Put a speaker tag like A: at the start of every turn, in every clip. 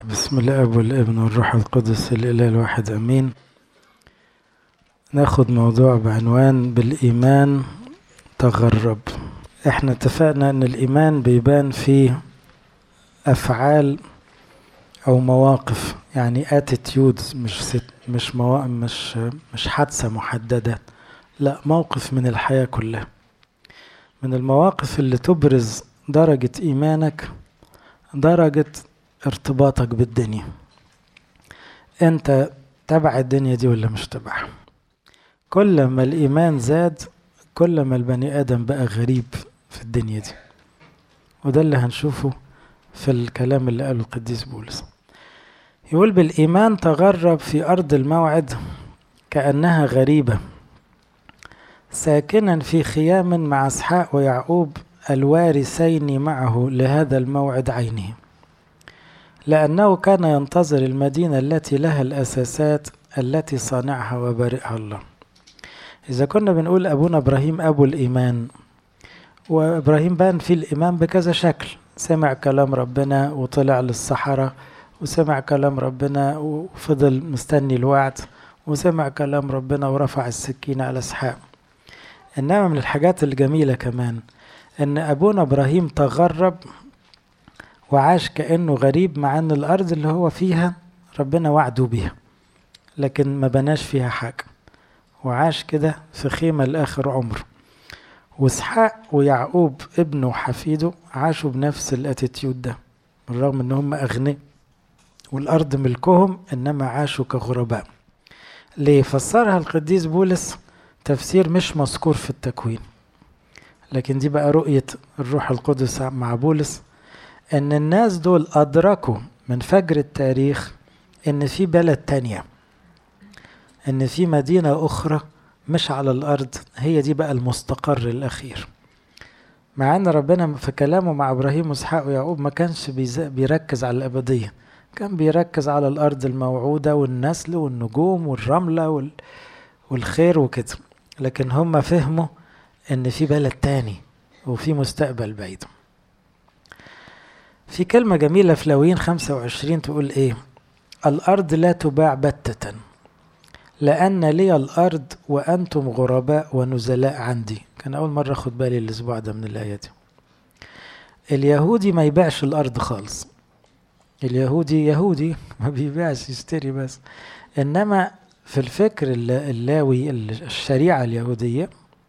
A: بسم الاب والابن والروح القدس الاله الواحد امين ناخد موضوع بعنوان بالايمان تغرب احنا اتفقنا ان الايمان بيبان في افعال او مواقف يعني attitudes مش ست مش موا... مش مش حادثه محدده لا موقف من الحياه كلها من المواقف اللي تبرز درجه ايمانك درجه ارتباطك بالدنيا انت تبع الدنيا دي ولا مش تبعها كل ما الايمان زاد كل ما البني ادم بقى غريب في الدنيا دي وده اللي هنشوفه في الكلام اللي قاله القديس بولس يقول بالايمان تغرب في ارض الموعد كانها غريبه ساكنا في خيام مع اسحاق ويعقوب الوارثين معه لهذا الموعد عينه لأنه كان ينتظر المدينة التي لها الأساسات التي صانعها وبارئها الله إذا كنا بنقول أبونا إبراهيم أبو الإيمان وإبراهيم بان في الإيمان بكذا شكل سمع كلام ربنا وطلع للصحراء وسمع كلام ربنا وفضل مستني الوعد وسمع كلام ربنا ورفع السكينة على اسحاق إنما من الحاجات الجميلة كمان إن أبونا إبراهيم تغرب وعاش كأنه غريب مع أن الأرض اللي هو فيها ربنا وعده بيها لكن ما بناش فيها حاجة وعاش كده في خيمة لآخر عمره واسحاق ويعقوب ابنه وحفيده عاشوا بنفس الاتيتيود ده بالرغم ان هم اغنياء والارض ملكهم انما عاشوا كغرباء ليه فسرها القديس بولس تفسير مش مذكور في التكوين لكن دي بقى رؤية الروح القدس مع بولس ان الناس دول ادركوا من فجر التاريخ ان في بلد تانية ان في مدينة اخرى مش على الارض هي دي بقى المستقر الاخير مع ان ربنا في كلامه مع ابراهيم واسحاق ويعقوب ما كانش بيركز على الابدية كان بيركز على الارض الموعودة والنسل والنجوم والرملة وال... والخير وكده لكن هم فهموا ان في بلد تاني وفي مستقبل بعيد في كلمة جميلة في لاويين 25 تقول ايه الأرض لا تباع بتة لأن لي الأرض وأنتم غرباء ونزلاء عندي كان أول مرة أخد بالي الأسبوع ده من الآية دي اليهودي ما يبيعش الأرض خالص اليهودي يهودي ما بيبيعش يشتري بس إنما في الفكر اللاوي الشريعة اليهودية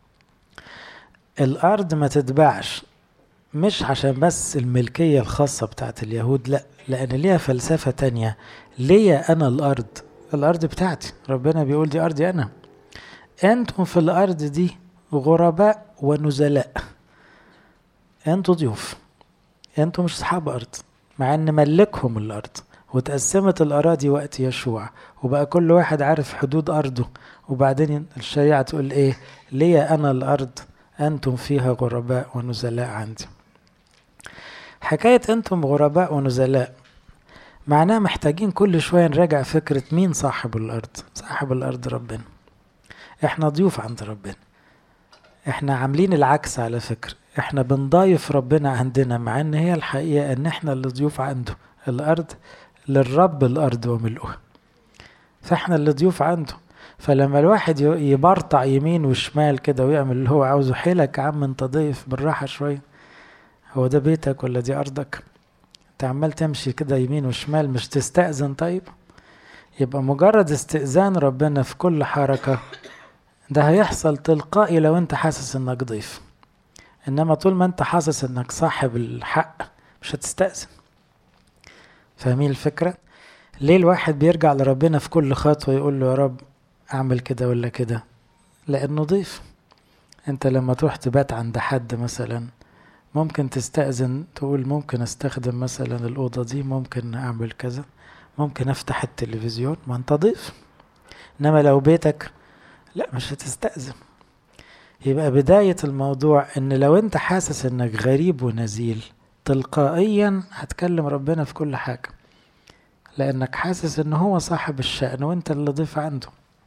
A: الأرض ما تتباعش مش عشان بس الملكية الخاصة بتاعت اليهود لا لأن ليها فلسفة تانية ليا أنا الأرض الأرض بتاعتي ربنا بيقول دي أرضي أنا أنتم في الأرض دي غرباء ونزلاء أنتوا ضيوف أنتوا مش أصحاب أرض مع أن ملكهم الأرض وتقسمت الأراضي وقت يشوع وبقى كل واحد عارف حدود أرضه وبعدين الشريعة تقول إيه ليا أنا الأرض أنتم فيها غرباء ونزلاء عندي حكاية أنتم غرباء ونزلاء معناها محتاجين كل شوية نراجع فكرة مين صاحب الأرض صاحب الأرض ربنا احنا ضيوف عند ربنا احنا عاملين العكس على فكرة احنا بنضايف ربنا عندنا مع ان هي الحقيقة ان احنا اللي ضيوف عنده الأرض للرب الأرض وملؤها فاحنا اللي ضيوف عنده فلما الواحد يبرطع يمين وشمال كده ويعمل اللي هو عاوزه حيلك يا عم انت ضيف بالراحة شوية هو ده بيتك ولا دي أرضك انت عمال تمشي كده يمين وشمال مش تستأذن طيب يبقى مجرد استئذان ربنا في كل حركة ده هيحصل تلقائي لو انت حاسس انك ضيف انما طول ما انت حاسس انك صاحب الحق مش هتستأذن فاهمين الفكرة ليه الواحد بيرجع لربنا في كل خطوة يقول له يا رب اعمل كده ولا كده لانه ضيف انت لما تروح تبات عند حد مثلا ممكن تستأذن تقول ممكن استخدم مثلا الأوضة دي ممكن أعمل كذا ممكن أفتح التلفزيون ما أنت ضيف إنما لو بيتك لا مش هتستأذن يبقى بداية الموضوع إن لو أنت حاسس إنك غريب ونزيل تلقائيا هتكلم ربنا في كل حاجة لأنك حاسس إن هو صاحب الشأن وأنت اللي ضيف عنده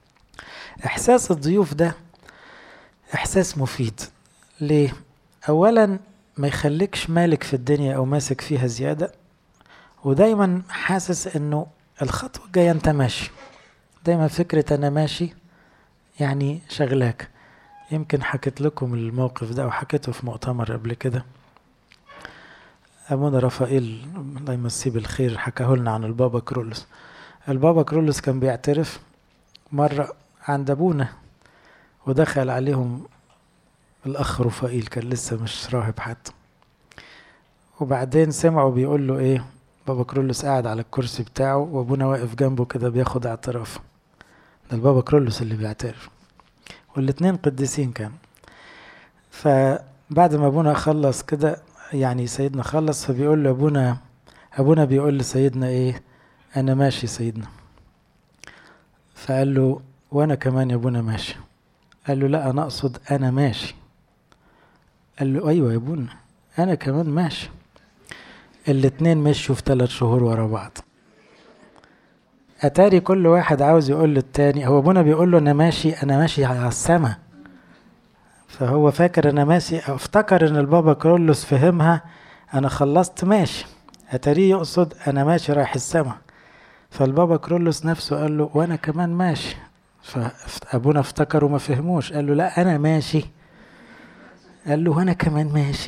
A: إحساس الضيوف ده إحساس مفيد ليه؟ أولا ما يخليكش مالك في الدنيا او ماسك فيها زيادة ودايما حاسس انه الخطوة الجاية انت ماشي دايما فكرة انا ماشي يعني شغلاك يمكن حكيت لكم الموقف ده وحكيته في مؤتمر قبل كده أبونا رفائيل الله يمسيه بالخير حكاه لنا عن البابا كرولوس البابا كرولوس كان بيعترف مرة عند أبونا ودخل عليهم الأخ رفائيل كان لسه مش راهب حتى وبعدين سمعوا بيقول له إيه بابا كرولوس قاعد على الكرسي بتاعه وأبونا واقف جنبه كده بياخد اعتراف ده البابا كرولوس اللي بيعترف والاتنين قديسين كانوا فبعد ما أبونا خلص كده يعني سيدنا خلص فبيقول له أبونا أبونا بيقول لسيدنا إيه أنا ماشي سيدنا فقال له وأنا كمان يا أبونا ماشي قال له لا أنا أقصد أنا ماشي قال له أيوة يا أبونا أنا كمان ماشي الاتنين مشوا في ثلاث شهور ورا بعض أتاري كل واحد عاوز يقول للتاني هو أبونا بيقول له أنا ماشي أنا ماشي على السما فهو فاكر أنا ماشي أو افتكر إن البابا كرولوس فهمها أنا خلصت ماشي أتاريه يقصد أنا ماشي رايح السما فالبابا كرولوس نفسه قال له وأنا كمان ماشي فأبونا افتكر وما فهموش قال له لا أنا ماشي قال له وأنا كمان ماشي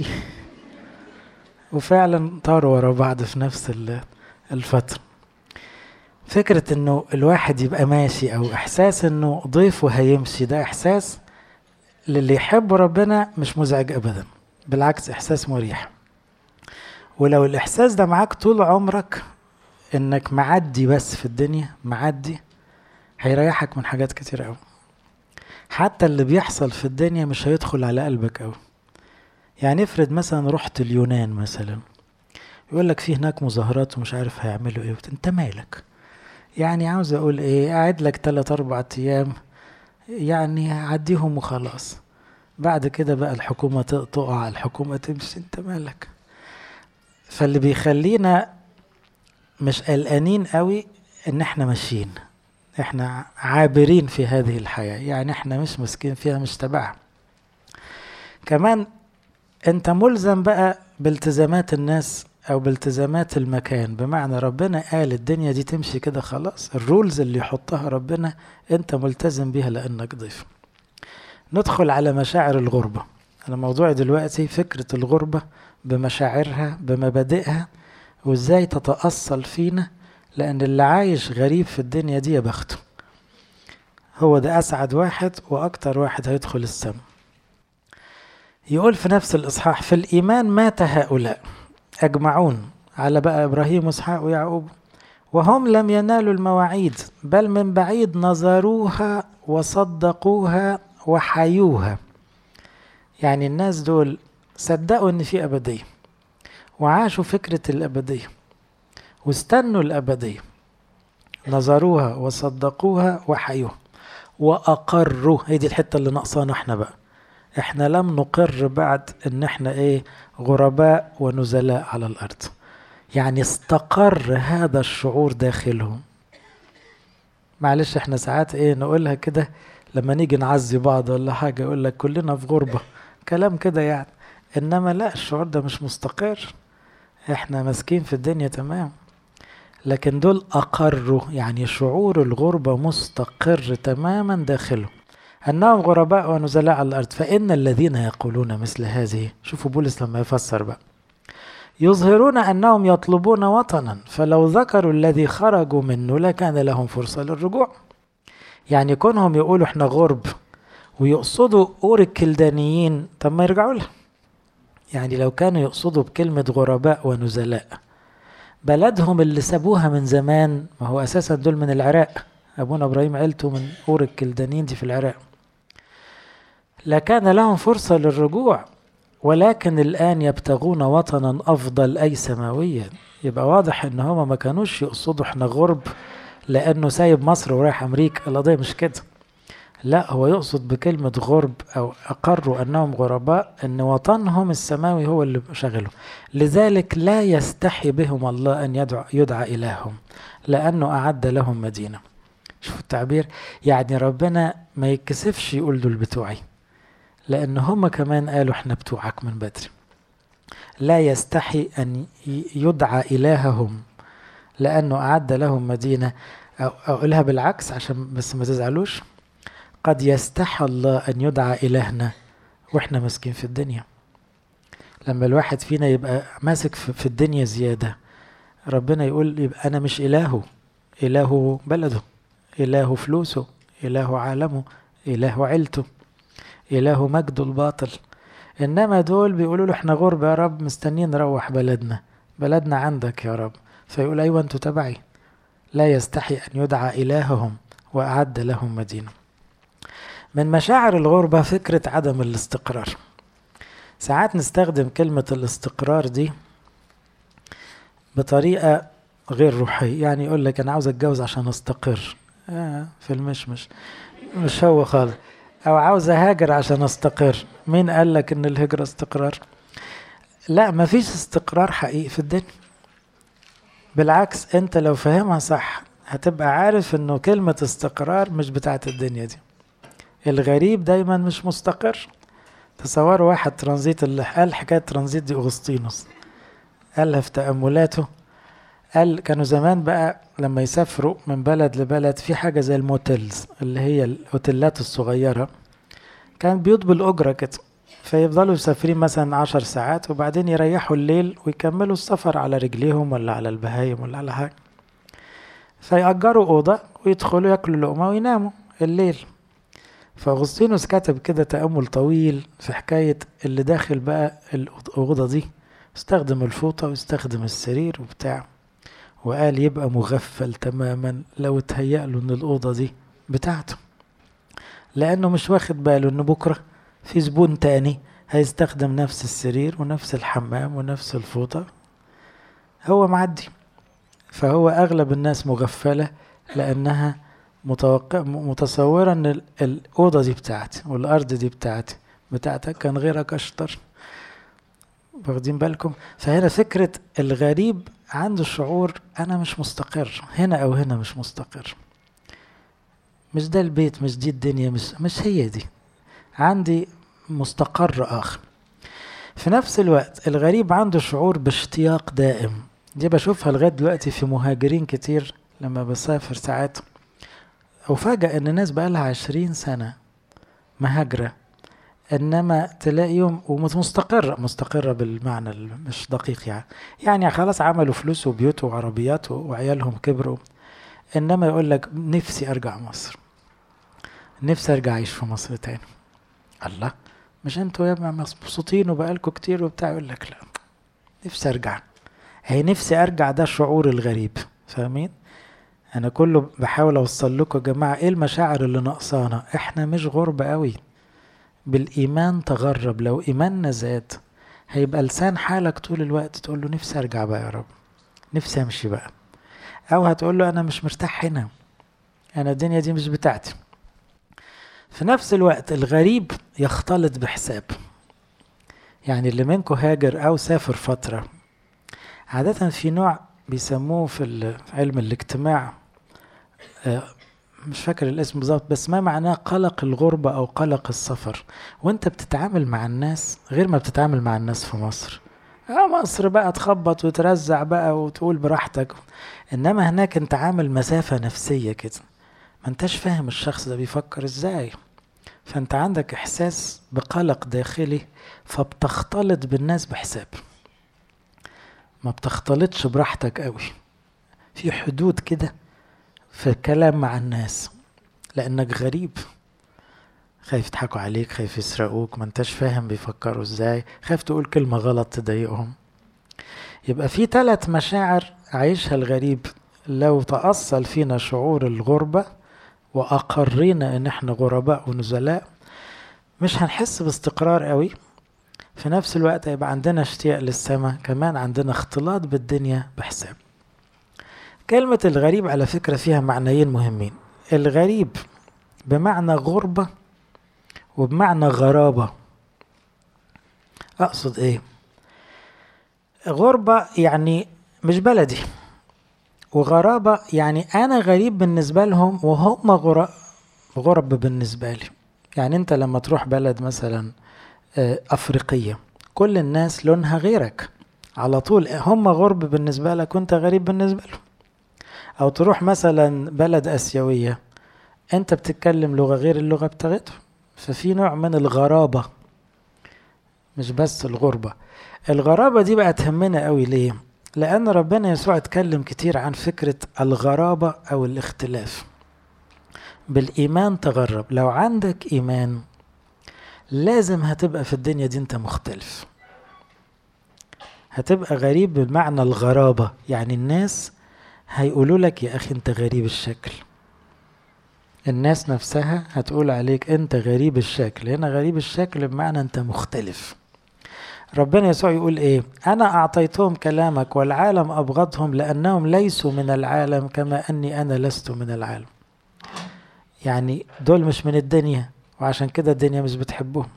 A: وفعلا طاروا ورا بعض في نفس الفترة فكرة انه الواحد يبقى ماشي او احساس انه ضيفه هيمشي ده احساس للي يحب ربنا مش مزعج ابدا بالعكس احساس مريح ولو الاحساس ده معاك طول عمرك انك معدي بس في الدنيا معدي هيريحك من حاجات كتير قوي حتى اللي بيحصل في الدنيا مش هيدخل على قلبك قوي يعني افرض مثلا رحت اليونان مثلا يقول لك في هناك مظاهرات ومش عارف هيعملوا ايه انت مالك يعني عاوز اقول ايه قاعد لك تلات اربع ايام يعني عديهم وخلاص بعد كده بقى الحكومة تقع الحكومة تمشي انت مالك فاللي بيخلينا مش قلقانين قوي ان احنا ماشيين احنا عابرين في هذه الحياة يعني احنا مش مسكين فيها مش تبعها كمان انت ملزم بقى بالتزامات الناس او بالتزامات المكان بمعنى ربنا قال الدنيا دي تمشي كده خلاص الرولز اللي يحطها ربنا انت ملتزم بيها لانك ضيف ندخل على مشاعر الغربة انا موضوعي دلوقتي فكرة الغربة بمشاعرها بمبادئها وازاي تتأصل فينا لان اللي عايش غريب في الدنيا دي يا بخته هو ده اسعد واحد واكتر واحد هيدخل السماء يقول في نفس الاصحاح في الايمان مات هؤلاء أجمعون على بقى إبراهيم وإسحاق ويعقوب وهم لم ينالوا المواعيد بل من بعيد نظروها وصدقوها وحيوها يعني الناس دول صدقوا إن في أبدية وعاشوا فكرة الأبدية واستنوا الأبدية نظروها وصدقوها وحيوها وأقروا هي دي الحتة اللي ناقصانا احنا بقى احنا لم نقر بعد ان احنا ايه غرباء ونزلاء على الارض يعني استقر هذا الشعور داخلهم معلش احنا ساعات ايه نقولها كده لما نيجي نعزي بعض ولا حاجه يقول لك كلنا في غربه كلام كده يعني انما لا الشعور ده مش مستقر احنا ماسكين في الدنيا تمام لكن دول اقروا يعني شعور الغربه مستقر تماما داخلهم أنهم غرباء ونزلاء على الأرض فإن الذين يقولون مثل هذه شوفوا بولس لما يفسر بقى يظهرون أنهم يطلبون وطنا فلو ذكروا الذي خرجوا منه لكان لهم فرصة للرجوع يعني كونهم يقولوا احنا غرب ويقصدوا أور الكلدانيين طب ما يرجعوا لها يعني لو كانوا يقصدوا بكلمة غرباء ونزلاء بلدهم اللي سابوها من زمان ما هو أساسا دول من العراق أبونا إبراهيم عيلته من أور الكلدانيين دي في العراق لكان لهم فرصة للرجوع ولكن الآن يبتغون وطنا أفضل أي سماويا يبقى واضح إن هما ما كانوش يقصدوا إحنا غرب لأنه سايب مصر ورايح أمريكا القضية مش كده لا هو يقصد بكلمة غرب أو أقروا أنهم غرباء أن وطنهم السماوي هو اللي شغله لذلك لا يستحي بهم الله أن يدعو يدعى إلههم لأنه أعد لهم مدينة شوفوا التعبير يعني ربنا ما يتكسفش يقول دول بتوعي لأن هم كمان قالوا احنا بتوعك من بدري لا يستحي أن يدعى إلههم لأنه أعد لهم مدينة أو أقولها بالعكس عشان بس ما تزعلوش قد يستحى الله أن يدعى إلهنا وإحنا ماسكين في الدنيا لما الواحد فينا يبقى ماسك في الدنيا زيادة ربنا يقول يبقى أنا مش إلهه إله بلده إله فلوسه إله عالمه إله عيلته إله مجده الباطل إنما دول بيقولوا له إحنا غربة يا رب مستنيين نروح بلدنا بلدنا عندك يا رب فيقول أيوة أنتوا تبعي لا يستحي أن يدعى إلههم وأعد لهم مدينة من مشاعر الغربة فكرة عدم الاستقرار ساعات نستخدم كلمة الاستقرار دي بطريقة غير روحية يعني يقول لك أنا عاوز أتجوز عشان أستقر آه في المشمش مش هو خالص أو عاوز أهاجر عشان أستقر مين قال لك إن الهجرة استقرار لا مفيش استقرار حقيقي في الدنيا بالعكس أنت لو فاهمها صح هتبقى عارف إنه كلمة استقرار مش بتاعت الدنيا دي الغريب دايما مش مستقر تصوروا واحد ترانزيت اللي قال حكاية ترانزيت دي أغسطينوس قالها في تأملاته قال كانوا زمان بقى لما يسافروا من بلد لبلد في حاجة زي الموتيلز اللي هي الأوتيلات الصغيرة كان بيوت بالأجرة كده فيفضلوا مسافرين مثلا عشر ساعات وبعدين يريحوا الليل ويكملوا السفر على رجليهم ولا على البهايم ولا على حاجة فيأجروا أوضة ويدخلوا ياكلوا لقمة ويناموا الليل فأغسطينوس كتب كده تأمل طويل في حكاية اللي داخل بقى الأوضة دي استخدم الفوطة واستخدم السرير وبتاع وقال يبقى مغفل تماما لو اتهيأ له ان الأوضة دي بتاعته لأنه مش واخد باله ان بكرة في زبون تاني هيستخدم نفس السرير ونفس الحمام ونفس الفوطة هو معدي فهو أغلب الناس مغفلة لأنها متوقع متصورة ان الأوضة دي بتاعتي والأرض دي بتاعتي بتاعتك كان غيرك أشطر واخدين بالكم فهنا فكرة الغريب عنده شعور أنا مش مستقر هنا أو هنا مش مستقر مش ده البيت مش دي الدنيا مش مش هي دي عندي مستقر آخر في نفس الوقت الغريب عنده شعور باشتياق دائم دي بشوفها لغاية دلوقتي في مهاجرين كتير لما بسافر ساعات وفاجأ إن ناس بقالها عشرين سنة مهاجرة انما تلاقيهم ومستقرة مستقرة بالمعنى مش دقيق يعني يعني خلاص عملوا فلوس وبيوت وعربيات وعيالهم كبروا انما يقول لك نفسي ارجع مصر نفسي ارجع اعيش في مصر تاني الله مش انتوا يا مبسوطين وبقالكوا كتير وبتاع يقول لك لا نفسي ارجع هي نفسي ارجع ده شعور الغريب فاهمين انا كله بحاول اوصل لكم يا جماعه ايه المشاعر اللي ناقصانا احنا مش غربة قوي بالإيمان تغرب لو إيماننا زاد هيبقى لسان حالك طول الوقت تقول له نفسي أرجع بقى يا رب نفسي أمشي بقى أو هتقول له أنا مش مرتاح هنا أنا الدنيا دي مش بتاعتي في نفس الوقت الغريب يختلط بحساب يعني اللي منكم هاجر أو سافر فترة عادة في نوع بيسموه في علم الاجتماع مش فاكر الاسم بالظبط بس ما معناه قلق الغربة أو قلق السفر وانت بتتعامل مع الناس غير ما بتتعامل مع الناس في مصر اه مصر بقى تخبط وترزع بقى وتقول براحتك انما هناك انت عامل مسافة نفسية كده ما انتش فاهم الشخص ده بيفكر ازاي فانت عندك احساس بقلق داخلي فبتختلط بالناس بحساب ما بتختلطش براحتك قوي في حدود كده في الكلام مع الناس لانك غريب خايف يضحكوا عليك خايف يسرقوك ما انتش فاهم بيفكروا ازاي خايف تقول كلمة غلط تضايقهم يبقى في ثلاث مشاعر عايشها الغريب لو تأصل فينا شعور الغربة وأقرينا إن إحنا غرباء ونزلاء مش هنحس باستقرار قوي في نفس الوقت هيبقى عندنا اشتياق للسماء كمان عندنا اختلاط بالدنيا بحساب كلمة الغريب على فكرة فيها معنيين مهمين الغريب بمعنى غربة وبمعنى غرابة أقصد إيه غربة يعني مش بلدي وغرابة يعني أنا غريب بالنسبة لهم وهم غرب غرب بالنسبة لي يعني أنت لما تروح بلد مثلا أفريقية كل الناس لونها غيرك على طول هم غرب بالنسبة لك وأنت غريب بالنسبة لهم أو تروح مثلا بلد آسيوية أنت بتتكلم لغة غير اللغة بتاعتهم ففي نوع من الغرابة مش بس الغربة الغرابة دي بقى تهمنا قوي ليه لأن ربنا يسوع اتكلم كتير عن فكرة الغرابة أو الاختلاف بالإيمان تغرب لو عندك إيمان لازم هتبقى في الدنيا دي أنت مختلف هتبقى غريب بمعنى الغرابة يعني الناس هيقولوا لك يا أخي أنت غريب الشكل الناس نفسها هتقول عليك أنت غريب الشكل هنا غريب الشكل بمعنى أنت مختلف ربنا يسوع يقول ايه انا اعطيتهم كلامك والعالم ابغضهم لانهم ليسوا من العالم كما اني انا لست من العالم يعني دول مش من الدنيا وعشان كده الدنيا مش بتحبهم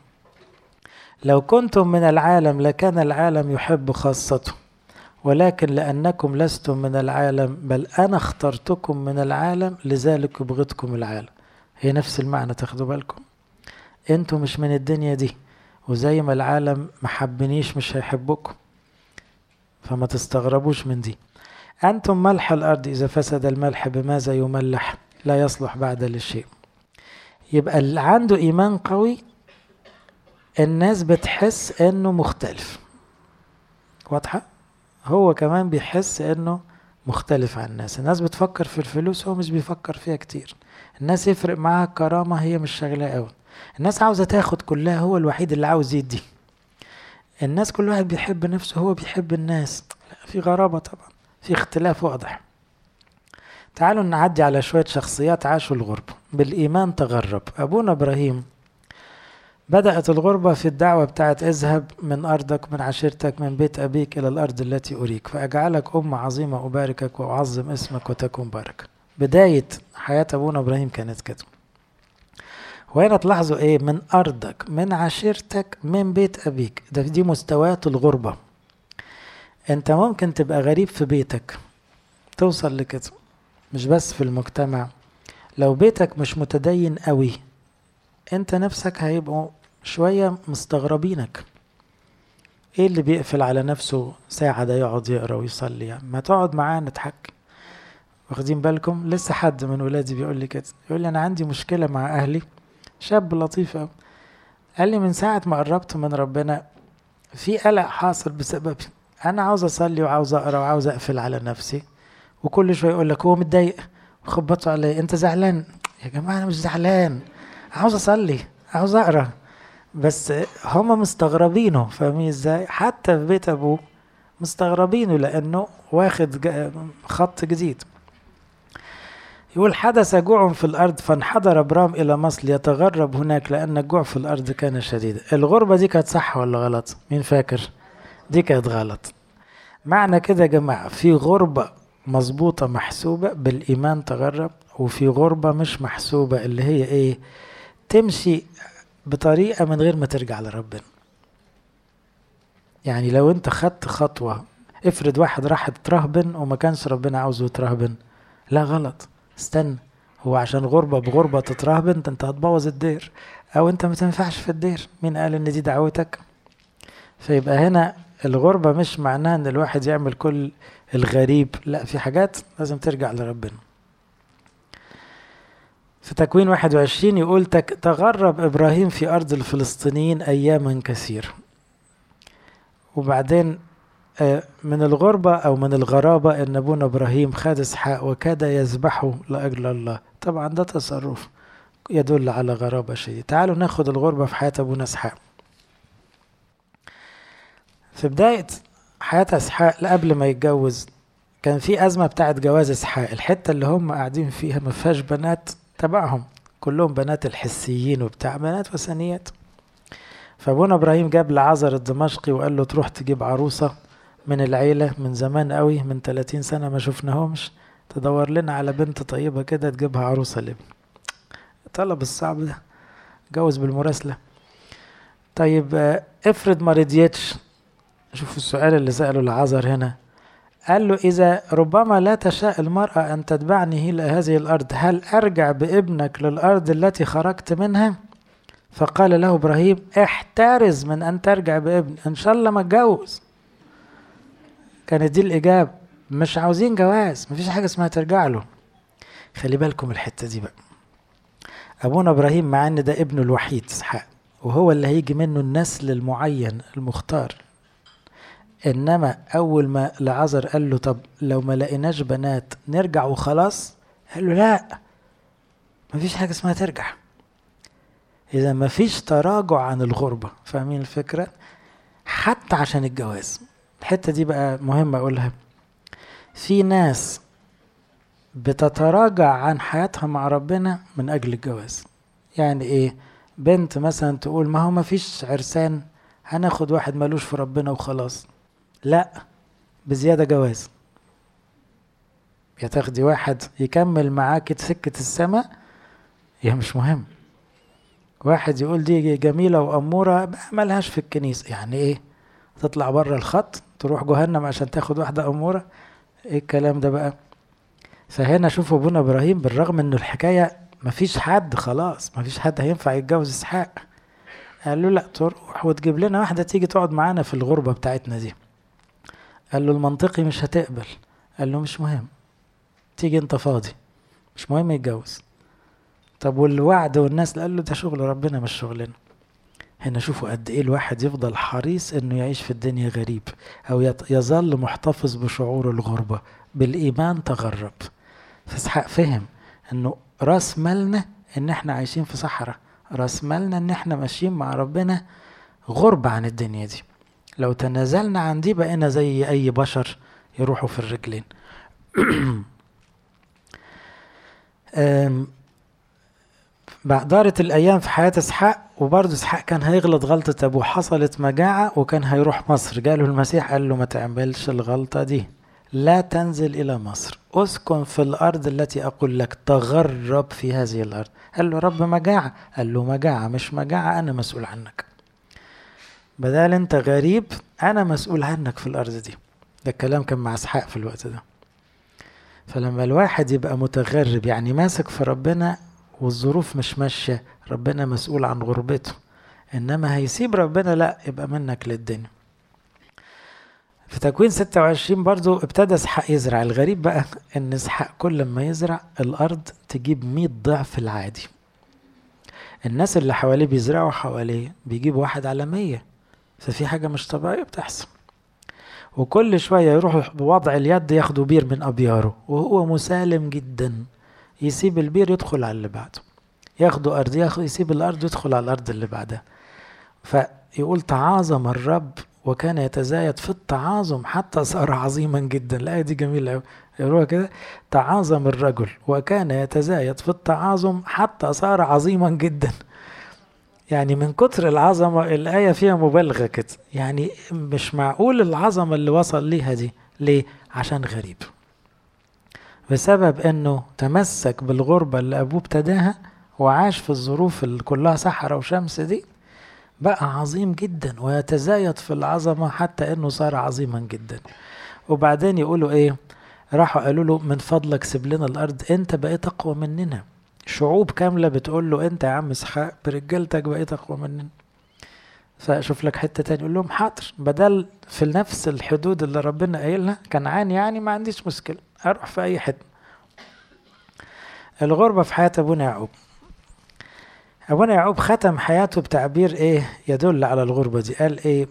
A: لو كنتم من العالم لكان العالم يحب خاصته ولكن لأنكم لستم من العالم بل أنا اخترتكم من العالم لذلك يبغضكم العالم هي نفس المعنى تاخدوا بالكم انتوا مش من الدنيا دي وزي ما العالم محبنيش مش هيحبكم فما تستغربوش من دي أنتم ملح الأرض إذا فسد الملح بماذا يملح لا يصلح بعد للشيء يبقى اللي عنده إيمان قوي الناس بتحس إنه مختلف واضحة هو كمان بيحس إنه مختلف عن الناس الناس بتفكر في الفلوس هو مش بيفكر فيها كتير الناس يفرق معاها الكرامة هي مش شغلة قوي الناس عاوزة تاخد كلها هو الوحيد اللي عاوز يدي الناس كل واحد بيحب نفسه هو بيحب الناس لا في غرابة طبعا في اختلاف واضح تعالوا نعدي على شوية شخصيات عاشوا الغربة بالإيمان تغرب أبونا إبراهيم بدأت الغربة في الدعوة بتاعت اذهب من أرضك من عشيرتك من بيت أبيك إلى الأرض التي أريك فأجعلك أمة عظيمة أباركك وأعظم اسمك وتكون بركة بداية حياة أبونا إبراهيم كانت كده وهنا تلاحظوا ايه من ارضك من عشيرتك من بيت ابيك ده دي مستويات الغربة انت ممكن تبقى غريب في بيتك توصل لكده مش بس في المجتمع لو بيتك مش متدين قوي انت نفسك هيبقوا شوية مستغربينك ايه اللي بيقفل على نفسه ساعة ده يقعد يقرا ويصلي يعني ما تقعد معاه نتحكي واخدين بالكم لسه حد من ولادي بيقول لي كده يقول لي انا عندي مشكلة مع اهلي شاب لطيف قوي قال لي من ساعة ما قربت من ربنا في قلق حاصل بسببي أنا عاوز أصلي وعاوز أقرأ وعاوز أقفل على نفسي وكل شوية يقول لك هو متضايق وخبطوا علي أنت زعلان يا جماعة أنا مش زعلان عاوز أصلي عاوز أقرأ بس هما مستغربينه فاهمين ازاي حتى في بيت أبوه مستغربينه لأنه واخد خط جديد يقول حدث جوع في الأرض فانحدر أبرام إلى مصر ليتغرب هناك لأن الجوع في الأرض كان شديدا الغربة دي كانت صح ولا غلط مين فاكر دي كانت غلط معنى كده يا جماعة في غربة مظبوطة محسوبة بالإيمان تغرب وفي غربة مش محسوبة اللي هي إيه تمشي بطريقة من غير ما ترجع لربنا يعني لو انت خدت خطوة افرض واحد راح يترهبن وما كانش ربنا عاوزه يترهبن لا غلط استنى هو عشان غربة بغربة تترهبن انت هتبوظ الدير او انت ما تنفعش في الدير مين قال ان دي دعوتك فيبقى هنا الغربة مش معناها ان الواحد يعمل كل الغريب لا في حاجات لازم ترجع لربنا في تكوين 21 يقول تغرب إبراهيم في أرض الفلسطينيين أياما كثير وبعدين من الغربة أو من الغرابة أن أبونا إبراهيم خد إسحاق وكاد يذبحه لأجل الله طبعا ده تصرف يدل على غرابة شديدة تعالوا ناخد الغربة في حياة أبونا إسحاق في بداية حياة إسحاق قبل ما يتجوز كان في أزمة بتاعت جواز إسحاق الحتة اللي هم قاعدين فيها ما فيهاش بنات تبعهم كلهم بنات الحسيين وبتاع بنات وثنيات فابونا ابراهيم جاب لعازر الدمشقي وقال له تروح تجيب عروسه من العيله من زمان قوي من 30 سنه ما شفناهمش تدور لنا على بنت طيبه كده تجيبها عروسه لابن طلب الصعب ده جوز بالمراسله طيب افرض ما رضيتش شوفوا السؤال اللي سأله العذر هنا قال له إذا ربما لا تشاء المرأة أن تتبعني إلى هذه الأرض هل أرجع بابنك للأرض التي خرجت منها فقال له إبراهيم احترز من أن ترجع بابن إن شاء الله ما اتجوز كانت دي الإجابة مش عاوزين جواز مفيش حاجة اسمها ترجع له خلي بالكم الحتة دي بقى أبونا إبراهيم مع إن ده ابنه الوحيد إسحاق وهو اللي هيجي منه النسل المعين المختار إنما أول ما لعذر قال له طب لو ما لقيناش بنات نرجع وخلاص قال له لا مفيش حاجة اسمها ترجع إذا مفيش تراجع عن الغربة فاهمين الفكرة حتى عشان الجواز الحتة دي بقى مهمة أقولها في ناس بتتراجع عن حياتها مع ربنا من أجل الجواز يعني إيه بنت مثلا تقول ما هو مفيش عرسان هناخد واحد ملوش في ربنا وخلاص لا بزيادة جواز يا تاخدي واحد يكمل معاك سكة السماء يا مش مهم واحد يقول دي جميلة وأمورة ملهاش في الكنيسة يعني إيه تطلع بره الخط تروح جهنم عشان تاخد واحدة أمورة إيه الكلام ده بقى فهنا شوفوا ابونا إبراهيم بالرغم إنه الحكاية مفيش حد خلاص مفيش حد هينفع يتجوز إسحاق قال له لا تروح وتجيب لنا واحدة تيجي تقعد معانا في الغربة بتاعتنا دي قال له المنطقي مش هتقبل قال له مش مهم تيجي انت فاضي مش مهم يتجوز طب والوعد والناس قال له ده شغل ربنا مش شغلنا هنا شوفوا قد ايه الواحد يفضل حريص انه يعيش في الدنيا غريب او يظل محتفظ بشعور الغربة بالايمان تغرب فاسحاق فهم انه راس مالنا ان احنا عايشين في صحراء راس مالنا ان احنا ماشيين مع ربنا غربة عن الدنيا دي لو تنازلنا عن دي بقينا زي اي بشر يروحوا في الرجلين دارت الايام في حياه اسحاق وبرضه اسحاق كان هيغلط غلطه ابوه حصلت مجاعه وكان هيروح مصر جاله المسيح قال له ما تعملش الغلطه دي لا تنزل الى مصر اسكن في الارض التي اقول لك تغرب في هذه الارض قال له رب مجاعه قال له مجاعه مش مجاعه انا مسؤول عنك بدل انت غريب انا مسؤول عنك في الارض دي ده الكلام كان مع اسحاق في الوقت ده فلما الواحد يبقى متغرب يعني ماسك في ربنا والظروف مش ماشية ربنا مسؤول عن غربته إنما هيسيب ربنا لا يبقى منك للدنيا في تكوين 26 برضو ابتدى اسحاق يزرع الغريب بقى ان اسحاق كل ما يزرع الارض تجيب 100 ضعف العادي الناس اللي حواليه بيزرعوا حواليه بيجيبوا واحد على 100 ففي حاجة مش طبيعية بتحصل وكل شوية يروحوا بوضع اليد ياخدوا بير من أبياره وهو مسالم جدا يسيب البير يدخل على اللي بعده ياخدوا أرض ياخد يسيب الأرض يدخل على الأرض اللي بعدها فيقول تعاظم الرب وكان يتزايد في التعاظم حتى صار عظيما جدا الآية دي جميلة أوي يقولوها كده تعاظم الرجل وكان يتزايد في التعاظم حتى صار عظيما جدا يعني من كتر العظمة الآية فيها مبالغة كده يعني مش معقول العظمة اللي وصل ليها دي ليه؟ عشان غريب بسبب انه تمسك بالغربة اللي ابوه ابتداها وعاش في الظروف اللي كلها صحراء وشمس دي بقى عظيم جدا ويتزايد في العظمة حتى انه صار عظيما جدا وبعدين يقولوا ايه راحوا قالوا له من فضلك سيب لنا الارض انت بقيت اقوى مننا شعوب كاملة بتقول له انت يا عم اسحاق برجالتك بقيت اقوى مننا فاشوف لك حتة تاني يقول لهم حاضر بدل في نفس الحدود اللي ربنا قايلها كنعان يعني ما عنديش مشكلة اروح في اي حتة الغربة في حياة ابونا يعقوب ابونا يعقوب ختم حياته بتعبير ايه يدل على الغربة دي قال ايه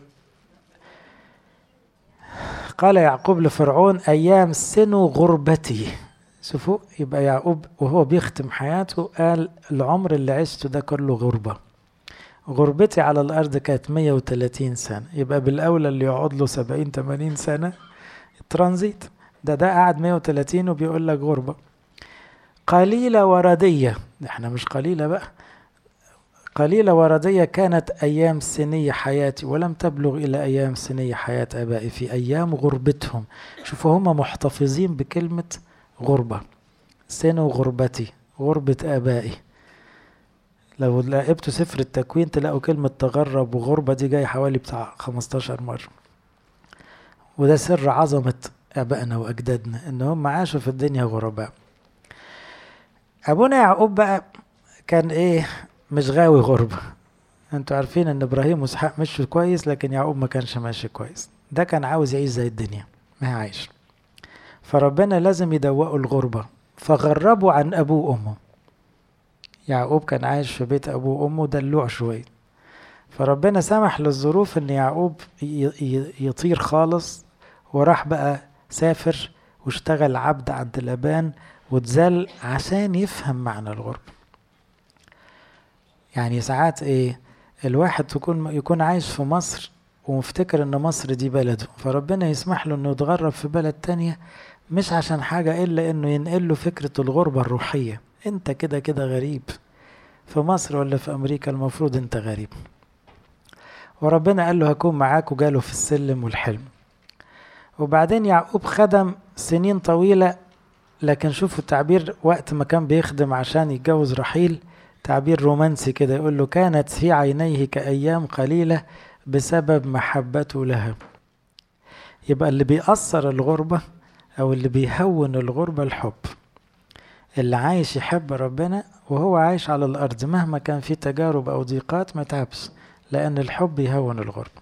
A: قال يعقوب لفرعون ايام سنو غربتي شوفوا يبقى يعقوب وهو بيختم حياته قال العمر اللي عشته ده كله غربة غربتي على الأرض كانت 130 سنة يبقى بالأولى اللي يقعد له 70 80 سنة ترانزيت ده ده قاعد 130 وبيقول لك غربة قليلة وردية احنا مش قليلة بقى قليلة وردية كانت أيام سنية حياتي ولم تبلغ إلى أيام سنية حياة آبائي في أيام غربتهم شوفوا هم محتفظين بكلمة غربة سنو غربتي غربة آبائي لو لقيتوا سفر التكوين تلاقوا كلمة تغرب وغربة دي جاي حوالي بتاع 15 مرة وده سر عظمة آبائنا وأجدادنا إن هم عاشوا في الدنيا غرباء أبونا يعقوب بقى كان إيه مش غاوي غربة انتوا عارفين ان ابراهيم واسحاق مشوا كويس لكن يعقوب ما كانش ماشي كويس ده كان عاوز يعيش زي الدنيا ما عايش فربنا لازم يدوقوا الغربة فغربوا عن أبوه وأمه يعقوب كان عايش في بيت أبوه وأمه دلوع شوية فربنا سمح للظروف إن يعقوب يطير خالص وراح بقى سافر واشتغل عبد عند لابان واتزل عشان يفهم معنى الغربة يعني ساعات ايه الواحد تكون يكون عايش في مصر ومفتكر ان مصر دي بلده فربنا يسمح له انه يتغرب في بلد تانية مش عشان حاجة الا انه ينقل له فكرة الغربة الروحية انت كده كده غريب في مصر ولا في امريكا المفروض انت غريب وربنا قال له هكون معاك وجاله في السلم والحلم وبعدين يعقوب خدم سنين طويلة لكن شوفوا التعبير وقت ما كان بيخدم عشان يتجوز رحيل تعبير رومانسي كده يقول له كانت في عينيه كأيام قليلة بسبب محبته لها يبقى اللي بيأثر الغربة أو اللي بيهون الغربة الحب اللي عايش يحب ربنا وهو عايش على الأرض مهما كان في تجارب أو ضيقات ما تعبش لأن الحب يهون الغربة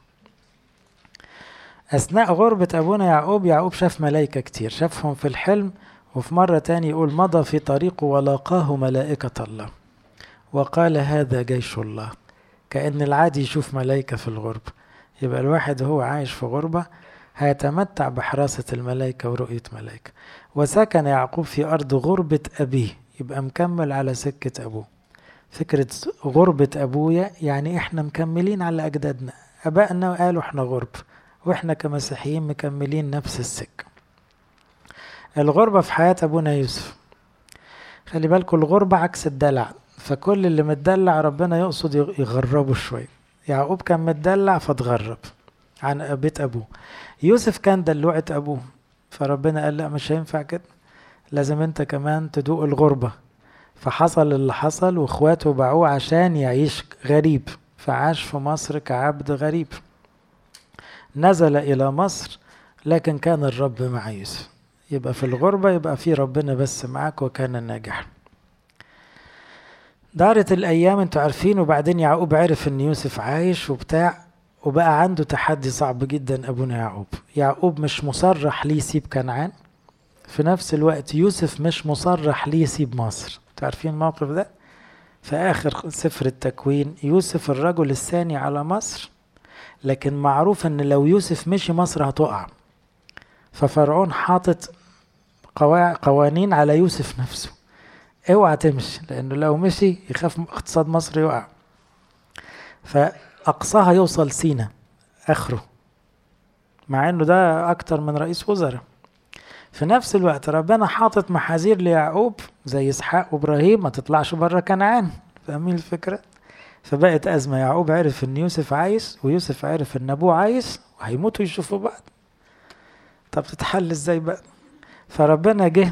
A: أثناء غربة أبونا يعقوب يعقوب شاف ملايكة كتير شافهم في الحلم وفي مرة تاني يقول مضى في طريقه ولاقاه ملائكة الله وقال هذا جيش الله كأن العادي يشوف ملايكة في الغربة يبقى الواحد هو عايش في غربة هيتمتع بحراسة الملائكة ورؤية ملائكة وسكن يعقوب في أرض غربة أبيه يبقى مكمل على سكة أبوه فكرة غربة أبويا يعني إحنا مكملين على أجدادنا أبائنا قالوا إحنا غرب وإحنا كمسيحيين مكملين نفس السكة الغربة في حياة أبونا يوسف خلي بالكم الغربة عكس الدلع فكل اللي متدلع ربنا يقصد يغربه شوية يعقوب كان متدلع فاتغرب عن بيت أبوه يوسف كان دلوعة أبوه فربنا قال لا مش هينفع كده لازم انت كمان تدوق الغربة فحصل اللي حصل واخواته باعوه عشان يعيش غريب فعاش في مصر كعبد غريب نزل إلى مصر لكن كان الرب مع يوسف يبقى في الغربة يبقى في ربنا بس معاك وكان ناجح دارت الأيام انتوا عارفين وبعدين يعقوب عرف ان يوسف عايش وبتاع وبقى عنده تحدي صعب جدا أبونا يعقوب يعقوب مش مصرح ليه يسيب كنعان في نفس الوقت يوسف مش مصرح ليه يسيب مصر عارفين الموقف ده في آخر سفر التكوين يوسف الرجل الثاني على مصر لكن معروف ان لو يوسف مشي مصر هتقع ففرعون حاطط قوانين على يوسف نفسه اوعى تمشي لانه لو مشي يخاف اقتصاد مصر يقع فاقصاها يوصل سينا اخره مع انه ده اكتر من رئيس وزراء في نفس الوقت ربنا حاطط محاذير ليعقوب زي اسحاق وابراهيم ما تطلعش بره كنعان فاهمين الفكره فبقت ازمه يعقوب عرف ان يوسف عايش ويوسف عرف ان ابوه عايش وهيموتوا يشوفوا بعض طب تتحل ازاي بقى فربنا جه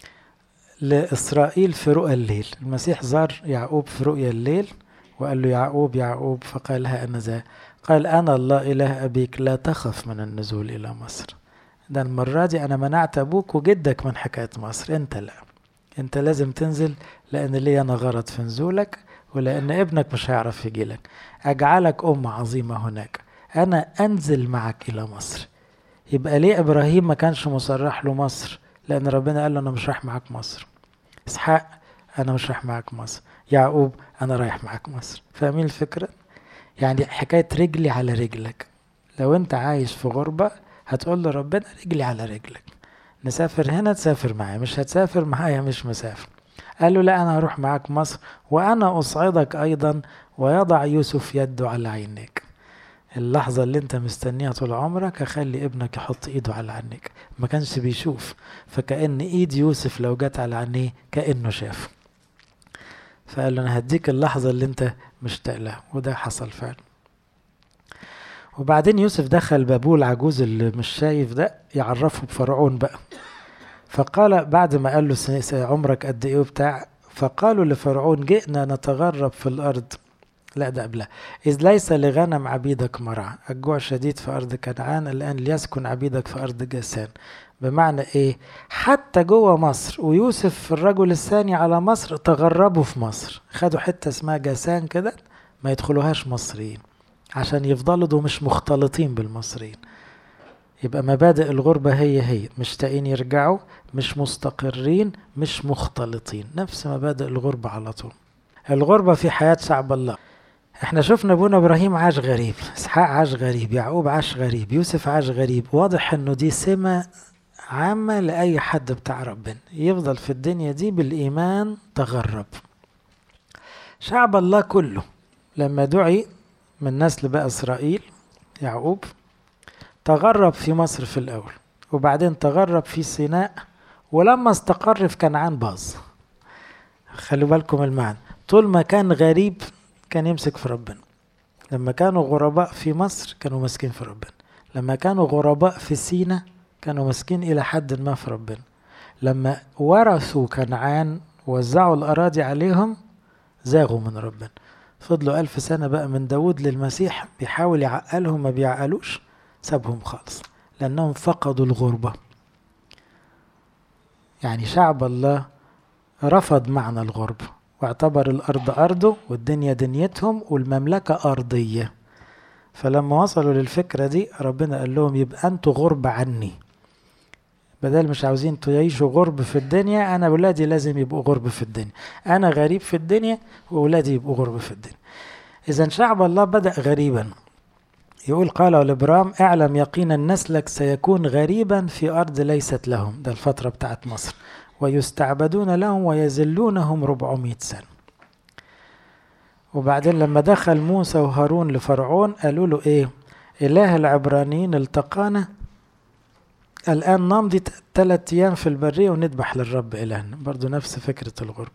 A: لإسرائيل في رؤى الليل المسيح زار يعقوب في رؤيا الليل وقال له يعقوب يعقوب فقال ها أنا ذا قال أنا الله إله أبيك لا تخف من النزول إلى مصر ده المرة دي أنا منعت أبوك وجدك من حكاية مصر أنت لا أنت لازم تنزل لأن لي أنا غرض في نزولك ولأن ابنك مش هيعرف يجي لك أجعلك أمة عظيمة هناك أنا أنزل معك إلى مصر يبقى ليه إبراهيم ما كانش مصرح له مصر لأن ربنا قال له أنا مش رايح معاك مصر إسحاق أنا مش رايح معاك مصر يعقوب أنا رايح معاك مصر فاهمين الفكرة؟ يعني حكاية رجلي على رجلك لو أنت عايش في غربة هتقول لربنا رجلي على رجلك نسافر هنا تسافر معايا مش هتسافر معايا مش مسافر قال له لا أنا هروح معاك مصر وأنا أصعدك أيضا ويضع يوسف يده على عينيك اللحظة اللي انت مستنيها طول عمرك هخلي ابنك يحط ايده على عينيك ما كانش بيشوف فكأن ايد يوسف لو جت على عينيه كأنه شاف فقال له انا هديك اللحظة اللي انت مشتاق لها وده حصل فعلا وبعدين يوسف دخل بابوه العجوز اللي مش شايف ده يعرفه بفرعون بقى فقال بعد ما قال له عمرك قد ايه وبتاع فقالوا لفرعون جئنا نتغرب في الارض لا ده قبلها إذ ليس لغنم عبيدك مرعى الجوع شديد في أرض كنعان الآن ليسكن عبيدك في أرض جاسان بمعنى إيه حتى جوه مصر ويوسف الرجل الثاني على مصر تغربوا في مصر خدوا حتة اسمها جاسان كده ما يدخلوهاش مصريين عشان يفضلوا دول مش مختلطين بالمصريين يبقى مبادئ الغربة هي هي مشتاقين يرجعوا مش مستقرين مش مختلطين نفس مبادئ الغربة على طول الغربة في حياة شعب الله احنا شفنا ابونا ابراهيم عاش غريب اسحاق عاش غريب يعقوب عاش غريب يوسف عاش غريب واضح انه دي سمة عامة لأي حد بتاع ربنا يفضل في الدنيا دي بالإيمان تغرب شعب الله كله لما دعي من نسل بقى إسرائيل يعقوب تغرب في مصر في الأول وبعدين تغرب في سيناء ولما استقر في كنعان باظ خلوا بالكم المعنى طول ما كان غريب كان يمسك في ربنا لما كانوا غرباء في مصر كانوا ماسكين في ربنا لما كانوا غرباء في سينا كانوا ماسكين إلى حد ما في ربنا لما ورثوا كنعان وزعوا الأراضي عليهم زاغوا من ربنا فضلوا ألف سنة بقى من داود للمسيح بيحاول يعقلهم ما بيعقلوش سابهم خالص لأنهم فقدوا الغربة يعني شعب الله رفض معنى الغربة واعتبر الأرض أرضه والدنيا دنيتهم والمملكة أرضية فلما وصلوا للفكرة دي ربنا قال لهم يبقى أنتوا غربة عني بدل مش عاوزين تعيشوا غرب في الدنيا أنا ولادي لازم يبقوا غرب في الدنيا أنا غريب في الدنيا وأولادي يبقوا غرب في الدنيا إذا شعب الله بدأ غريبا يقول قال لابرام اعلم يقينا نسلك سيكون غريبا في أرض ليست لهم ده الفترة بتاعت مصر ويستعبدون لهم ويذلونهم 400 سنة وبعدين لما دخل موسى وهارون لفرعون قالوا له ايه إله العبرانيين التقانا الآن نمضي ثلاثة أيام في البرية ونذبح للرب إلهنا برضو نفس فكرة الغرب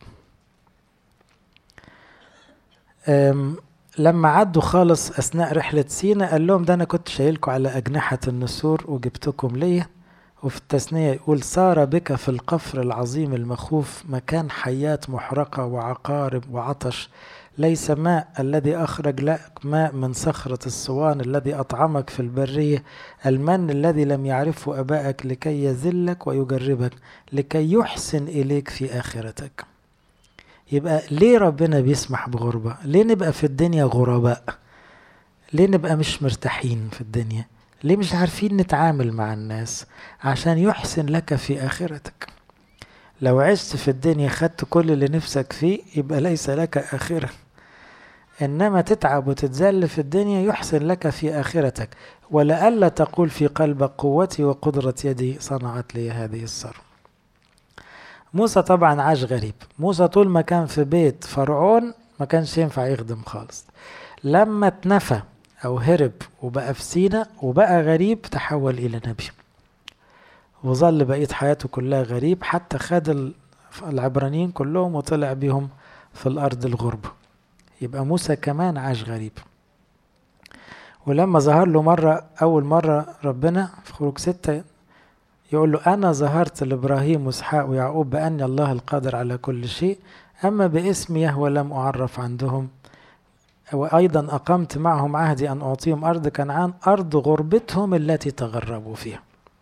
A: لما عدوا خالص أثناء رحلة سينا قال لهم ده أنا كنت شايلكم على أجنحة النسور وجبتكم ليا وفي التثنية يقول سار بك في القفر العظيم المخوف مكان حيات محرقة وعقارب وعطش ليس ماء الذي أخرج لك ماء من صخرة الصوان الذي أطعمك في البرية المن الذي لم يعرفه أبائك لكي يذلك ويجربك لكي يحسن إليك في آخرتك يبقى ليه ربنا بيسمح بغربة ليه نبقى في الدنيا غرباء ليه نبقى مش مرتاحين في الدنيا ليه مش عارفين نتعامل مع الناس عشان يحسن لك في آخرتك لو عشت في الدنيا خدت كل اللي نفسك فيه يبقى ليس لك آخرة إنما تتعب وتتذل في الدنيا يحسن لك في آخرتك ولئلا تقول في قلبك قوتي وقدرة يدي صنعت لي هذه الثروة موسى طبعا عاش غريب موسى طول ما كان في بيت فرعون ما كانش ينفع يخدم خالص لما اتنفى أو هرب وبقى في سينا وبقى غريب تحول إلى نبي وظل بقية حياته كلها غريب حتى خد العبرانيين كلهم وطلع بيهم في الأرض الغربة يبقى موسى كمان عاش غريب ولما ظهر له مرة أول مرة ربنا في خروج ستة يقول له أنا ظهرت لإبراهيم وإسحاق ويعقوب بأني الله القادر على كل شيء أما باسم يهوى لم أعرف عندهم وأيضا أقمت معهم عهدي أن أعطيهم أرض كنعان أرض غربتهم التي تغربوا فيها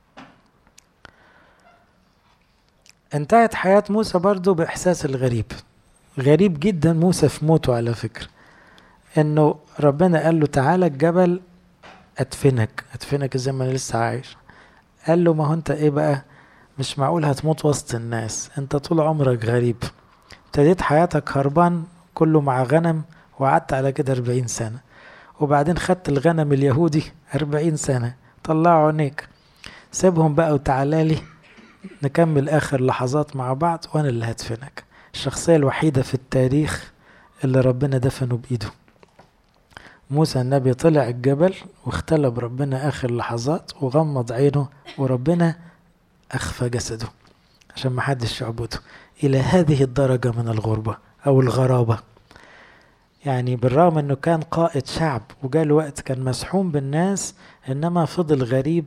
A: انتهت حياة موسى برضو بإحساس الغريب غريب جدا موسى في موته على فكرة انه ربنا قال له تعالى الجبل ادفنك ادفنك زي ما انا لسه عايش قال له ما هو انت ايه بقى مش معقول هتموت وسط الناس انت طول عمرك غريب ابتديت حياتك هربان كله مع غنم وقعدت على كده أربعين سنة وبعدين خدت الغنم اليهودي أربعين سنة طلعوا عينيك سيبهم بقى وتعالى لي نكمل آخر لحظات مع بعض وأنا اللي هدفنك الشخصية الوحيدة في التاريخ اللي ربنا دفنه بإيده موسى النبي طلع الجبل واختلى ربنا آخر لحظات وغمض عينه وربنا أخفى جسده عشان ما حدش يعبده إلى هذه الدرجة من الغربة أو الغرابة يعني بالرغم انه كان قائد شعب وجاء وقت كان مسحوم بالناس انما فضل غريب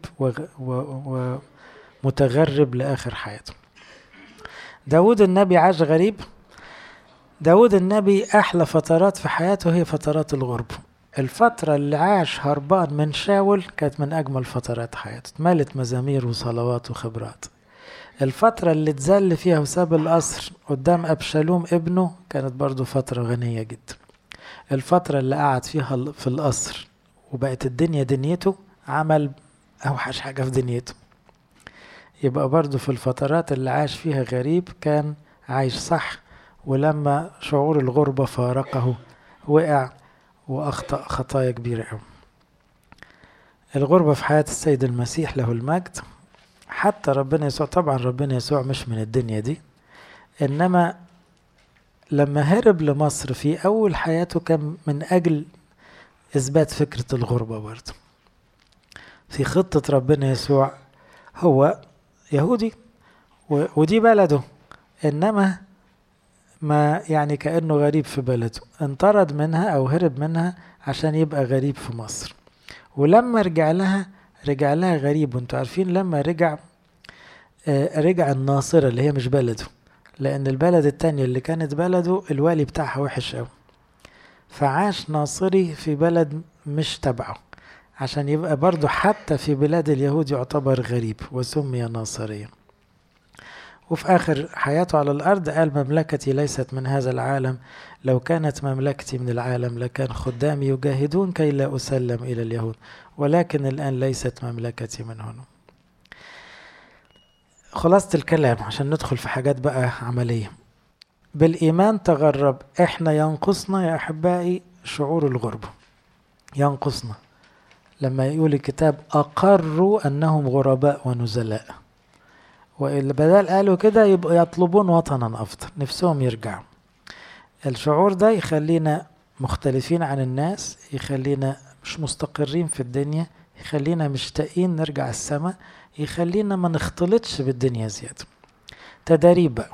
A: ومتغرب لاخر حياته داود النبي عاش غريب داود النبي احلى فترات في حياته هي فترات الغربة الفترة اللي عاش هربان من شاول كانت من أجمل فترات حياته اتملت مزامير وصلوات وخبرات الفترة اللي اتذل فيها وساب القصر قدام أبشالوم ابنه كانت برضو فترة غنية جدا الفترة اللي قعد فيها في القصر وبقت الدنيا دنيته عمل أوحش حاجة في دنيته يبقى برضه في الفترات اللي عاش فيها غريب كان عايش صح ولما شعور الغربة فارقه وقع وأخطأ خطايا كبيرة أوي الغربة في حياة السيد المسيح له المجد حتى ربنا يسوع طبعا ربنا يسوع مش من الدنيا دي إنما لما هرب لمصر في أول حياته كان من أجل إثبات فكرة الغربة برضه في خطة ربنا يسوع هو يهودي ودي بلده إنما ما يعني كأنه غريب في بلده انطرد منها أو هرب منها عشان يبقى غريب في مصر ولما رجع لها رجع لها غريب وانتوا عارفين لما رجع آه رجع الناصرة اللي هي مش بلده لأن البلد التانية اللي كانت بلده الوالي بتاعها وحش أوي فعاش ناصري في بلد مش تبعه عشان يبقى برضه حتى في بلاد اليهود يعتبر غريب وسمي ناصريا وفي آخر حياته على الأرض قال مملكتي ليست من هذا العالم لو كانت مملكتي من العالم لكان خدامي يجاهدون كي لا أسلم إلى اليهود ولكن الآن ليست مملكتي من هنا خلاصة الكلام عشان ندخل في حاجات بقى عملية بالإيمان تغرب إحنا ينقصنا يا أحبائي شعور الغربة ينقصنا لما يقول الكتاب أقروا أنهم غرباء ونزلاء وإلا بدل قالوا كده يبقوا يطلبون وطنا أفضل نفسهم يرجعوا الشعور ده يخلينا مختلفين عن الناس يخلينا مش مستقرين في الدنيا يخلينا مشتاقين نرجع السماء يخلينا ما نختلطش بالدنيا زيادة تدريب بقى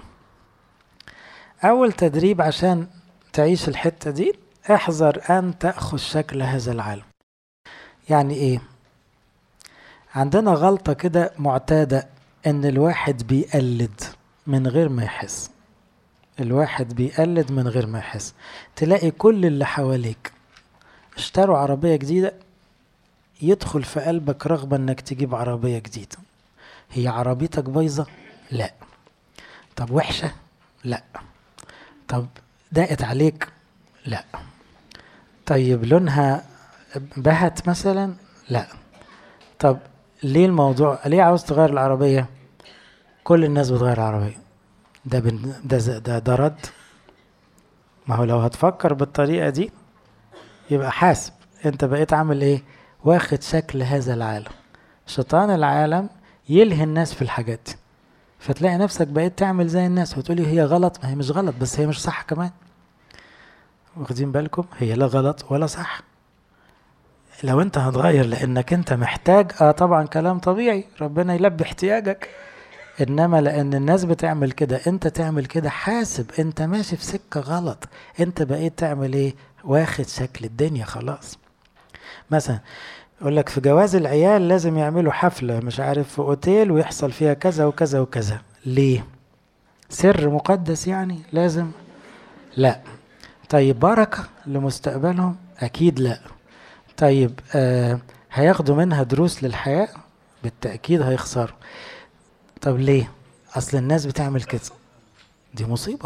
A: أول تدريب عشان تعيش الحتة دي احذر أن تأخذ شكل هذا العالم يعني إيه عندنا غلطة كده معتادة ان الواحد بيقلد من غير ما يحس الواحد بيقلد من غير ما يحس تلاقي كل اللي حواليك اشتروا عربية جديدة يدخل في قلبك رغبة انك تجيب عربية جديدة هي عربيتك بايظة لا طب وحشة لا طب ضاقت عليك لا طيب لونها بهت مثلا لا طب ليه الموضوع ليه عاوز تغير العربية كل الناس بتغير العربية ده بن... ده ده ده رد ما هو لو هتفكر بالطريقة دي يبقى حاسب انت بقيت عامل ايه واخد شكل هذا العالم شيطان العالم يلهي الناس في الحاجات دي فتلاقي نفسك بقيت تعمل زي الناس وتقولي هي غلط ما هي مش غلط بس هي مش صح كمان واخدين بالكم هي لا غلط ولا صح لو انت هتغير لانك انت محتاج اه طبعا كلام طبيعي ربنا يلبي احتياجك انما لان الناس بتعمل كده انت تعمل كده حاسب انت ماشي في سكه غلط انت بقيت تعمل ايه واخد شكل الدنيا خلاص مثلا يقول لك في جواز العيال لازم يعملوا حفله مش عارف في اوتيل ويحصل فيها كذا وكذا وكذا ليه سر مقدس يعني لازم لا طيب بركه لمستقبلهم اكيد لا طيب آه هياخدوا منها دروس للحياة بالتأكيد هيخسروا طب ليه أصل الناس بتعمل كده دي مصيبة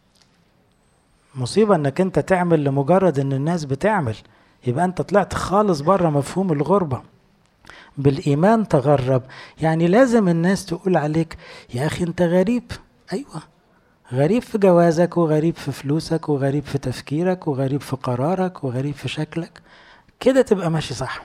A: مصيبة انك انت تعمل لمجرد ان الناس بتعمل يبقى انت طلعت خالص بره مفهوم الغربة بالإيمان تغرب يعني لازم الناس تقول عليك يا أخي أنت غريب أيوة غريب في جوازك وغريب في فلوسك وغريب في تفكيرك وغريب في قرارك وغريب في شكلك كده تبقى ماشي صح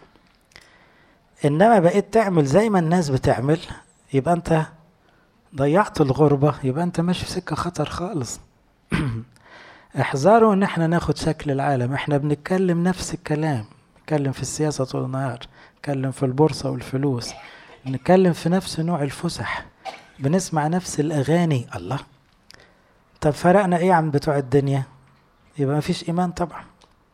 A: انما بقيت تعمل زي ما الناس بتعمل يبقى انت ضيعت الغربة يبقى انت ماشي في سكة خطر خالص احذروا ان احنا ناخد شكل العالم احنا بنتكلم نفس الكلام نتكلم في السياسة طول النهار نتكلم في البورصة والفلوس نتكلم في نفس نوع الفسح بنسمع نفس الاغاني الله طب فرقنا ايه عن بتوع الدنيا يبقى مفيش ايمان طبعا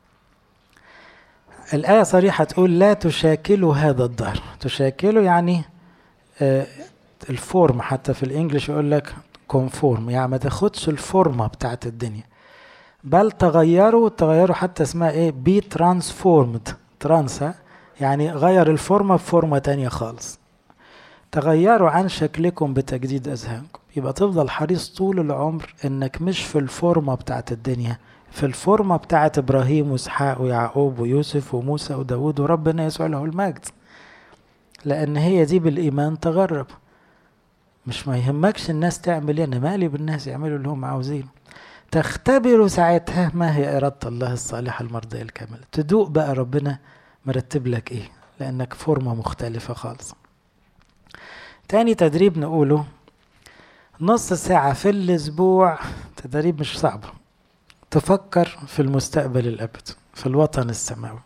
A: الآية صريحة تقول لا تشاكلوا هذا الدهر تشاكلوا يعني آه الفورم حتى في الانجليش يقول لك كونفورم يعني ما تاخدش الفورمة بتاعت الدنيا بل تغيروا تغيروا حتى اسمها ايه بي ترانسفورمد ترانس يعني غير الفورمة بفورمة تانية خالص تغيروا عن شكلكم بتجديد أذهانكم يبقى تفضل حريص طول العمر انك مش في الفورمة بتاعت الدنيا في الفورمة بتاعت إبراهيم وإسحاق ويعقوب ويوسف وموسى وداود وربنا يسوع له المجد لأن هي دي بالإيمان تغرب مش ما يهمكش الناس تعمل ايه انا مالي بالناس يعملوا اللي هم عاوزينه تختبروا ساعتها ما هي إرادة الله الصالحة المرضية الكاملة تدوق بقى ربنا مرتب لك ايه لأنك فورمة مختلفة خالص تاني تدريب نقوله نص ساعة في الأسبوع تدريب مش صعب تفكر في المستقبل الأبد في الوطن السماوي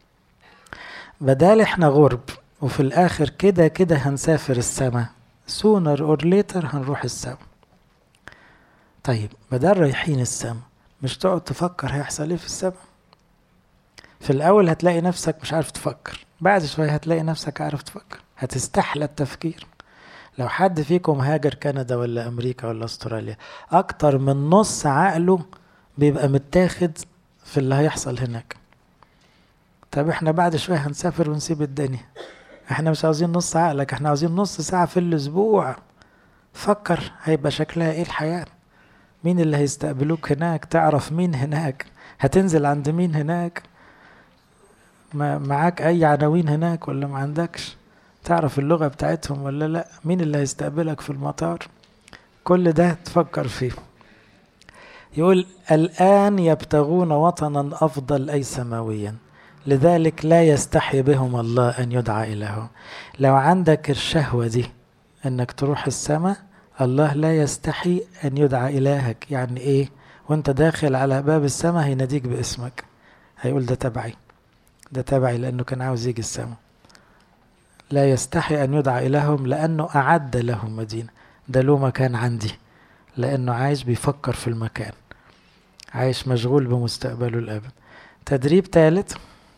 A: بدال احنا غرب وفي الآخر كده كده هنسافر السماء sooner or later هنروح السماء طيب بدل رايحين السماء مش تقعد تفكر هيحصل ايه في السماء في الأول هتلاقي نفسك مش عارف تفكر بعد شوية هتلاقي نفسك عارف تفكر هتستحلى التفكير لو حد فيكم هاجر كندا ولا أمريكا ولا أستراليا أكتر من نص عقله بيبقى متاخد في اللي هيحصل هناك طب احنا بعد شوية هنسافر ونسيب الدنيا احنا مش عاوزين نص عقلك احنا عاوزين نص ساعة في الأسبوع فكر هيبقى شكلها ايه الحياة مين اللي هيستقبلوك هناك تعرف مين هناك هتنزل عند مين هناك ما معاك اي عناوين هناك ولا ما عندكش تعرف اللغة بتاعتهم ولا لا مين اللي هيستقبلك في المطار كل ده تفكر فيه يقول الآن يبتغون وطنا أفضل أي سماويا لذلك لا يستحي بهم الله أن يدعى إلهه لو عندك الشهوة دي أنك تروح السماء الله لا يستحي أن يدعى إلهك يعني إيه وانت داخل على باب السماء هيناديك باسمك هيقول ده تبعي ده تبعي لأنه كان عاوز يجي السماء لا يستحي أن يدعى إلههم لأنه أعد لهم مدينة ده له مكان عندي لأنه عايش بيفكر في المكان عايش مشغول بمستقبله الأبد تدريب ثالث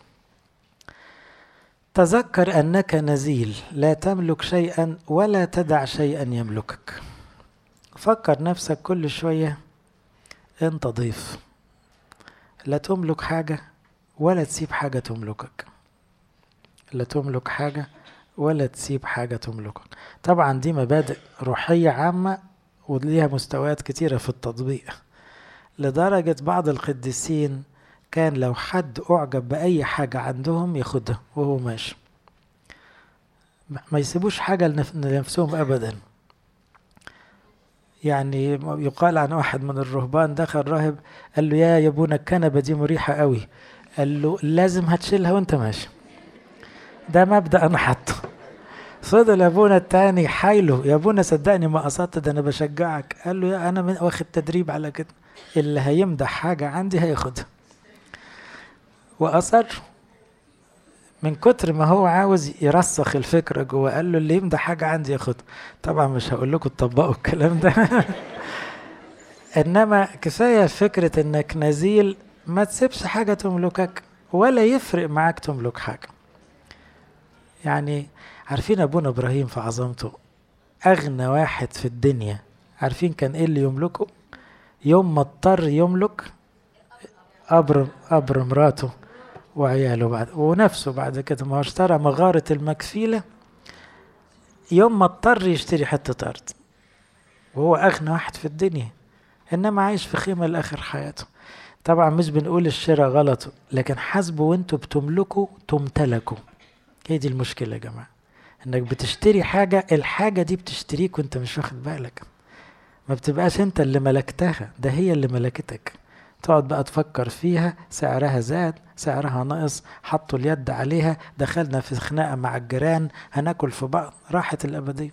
A: تذكر أنك نزيل لا تملك شيئا ولا تدع شيئا يملكك فكر نفسك كل شوية أنت ضيف لا تملك حاجة ولا تسيب حاجة تملكك لا تملك حاجة ولا تسيب حاجة تملكك طبعا دي مبادئ روحية عامة وليها مستويات كتيرة في التطبيق لدرجة بعض القديسين كان لو حد أعجب بأي حاجة عندهم ياخدها وهو ماشي ما يسيبوش حاجة لنفسهم أبدا يعني يقال عن واحد من الرهبان دخل راهب قال له يا يابونا الكنبة دي مريحة قوي قال له لازم هتشيلها وانت ماشي ده مبدأ أنا حاطه فضل ابونا التاني حايله يا ابونا صدقني ما قصدت ده انا بشجعك قال له يا انا من واخد تدريب على كده اللي هيمدح حاجة عندي هياخدها وأصر من كتر ما هو عاوز يرسخ الفكرة جوه قال له اللي يمدح حاجة عندي ياخدها طبعا مش هقول لكم تطبقوا الكلام ده انما كفاية فكرة انك نزيل ما تسيبش حاجة تملكك ولا يفرق معاك تملك حاجة يعني عارفين ابونا ابراهيم في عظمته اغنى واحد في الدنيا عارفين كان ايه اللي يملكه يوم ما اضطر يملك قبر قبر مراته وعياله بعد ونفسه بعد كده ما هو اشترى مغارة المكفيلة يوم ما اضطر يشتري حتة أرض وهو أغنى واحد في الدنيا إنما عايش في خيمة لآخر حياته طبعا مش بنقول الشراء غلط لكن حاسبوا وانتوا بتملكوا تمتلكوا هي دي المشكلة يا جماعة انك بتشتري حاجة الحاجة دي بتشتريك وانت مش واخد بالك ما بتبقاش انت اللي ملكتها ده هي اللي ملكتك تقعد بقى تفكر فيها سعرها زاد سعرها نقص حطوا اليد عليها دخلنا في خناقة مع الجيران هناكل في بعض راحت الأبدية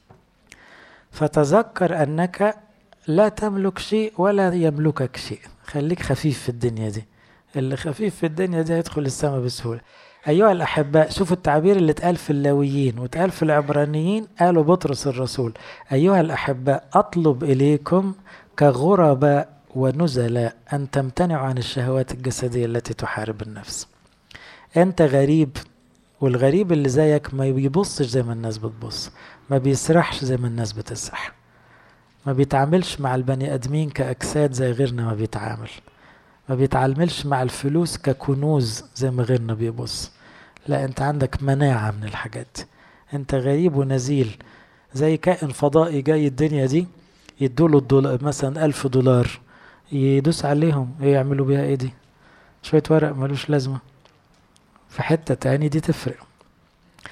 A: فتذكر أنك لا تملك شيء ولا يملكك شيء خليك خفيف في الدنيا دي اللي خفيف في الدنيا دي هيدخل السماء بسهولة أيها الأحباء شوفوا التعبير اللي اتقال في اللاويين واتقال في العبرانيين قالوا بطرس الرسول أيها الأحباء أطلب إليكم كغرباء ونزلاء أن تمتنعوا عن الشهوات الجسدية التي تحارب النفس أنت غريب والغريب اللي زيك ما بيبصش زي ما الناس بتبص ما بيسرحش زي ما الناس بتسرح ما بيتعاملش مع البني ادمين كاجساد زي غيرنا ما بيتعامل ما بيتعاملش مع الفلوس ككنوز زي ما غيرنا بيبص لا انت عندك مناعة من الحاجات انت غريب ونزيل زي كائن فضائي جاي الدنيا دي يدوله الدولار مثلا ألف دولار يدوس عليهم ايه يعملوا بيها ايه دي شوية ورق ملوش لازمة في حتة تاني دي تفرق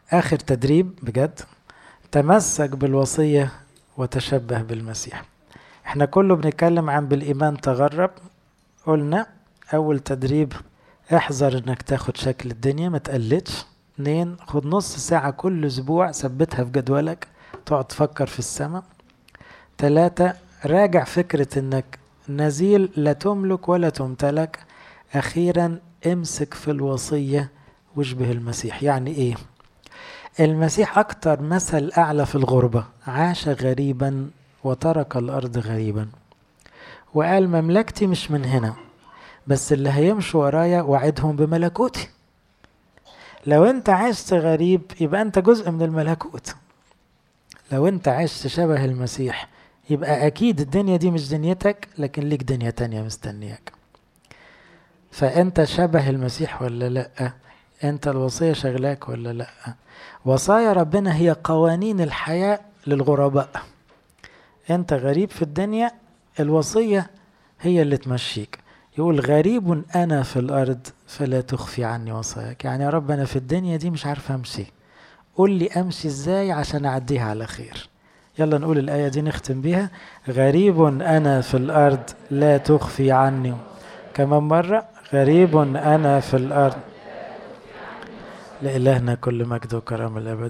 A: آخر تدريب بجد تمسك بالوصية وتشبه بالمسيح احنا كله بنتكلم عن بالإيمان تغرب قلنا أول تدريب احذر انك تاخد شكل الدنيا ما تقلدش اتنين خد نص ساعة كل أسبوع ثبتها في جدولك تقعد تفكر في السماء تلاتة راجع فكرة انك نزيل لا تملك ولا تمتلك أخيرا امسك في الوصية واشبه المسيح يعني ايه المسيح أكتر مثل أعلى في الغربة عاش غريبا وترك الأرض غريبا وقال مملكتي مش من هنا بس اللي هيمشوا ورايا وعدهم بملكوتي لو انت عشت غريب يبقى انت جزء من الملكوت لو انت عشت شبه المسيح يبقى اكيد الدنيا دي مش دنيتك لكن ليك دنيا تانية مستنياك فانت شبه المسيح ولا لا انت الوصية شغلاك ولا لا وصايا ربنا هي قوانين الحياة للغرباء انت غريب في الدنيا الوصية هي اللي تمشيك يقول غريب أنا في الأرض فلا تخفي عني وصاياك يعني يا رب أنا في الدنيا دي مش عارف أمشي قول لي أمشي إزاي عشان أعديها على خير يلا نقول الآية دي نختم بيها غريب أنا في الأرض لا تخفي عني كمان مرة غريب أنا في الأرض لإلهنا كل مجد وكرم الأبد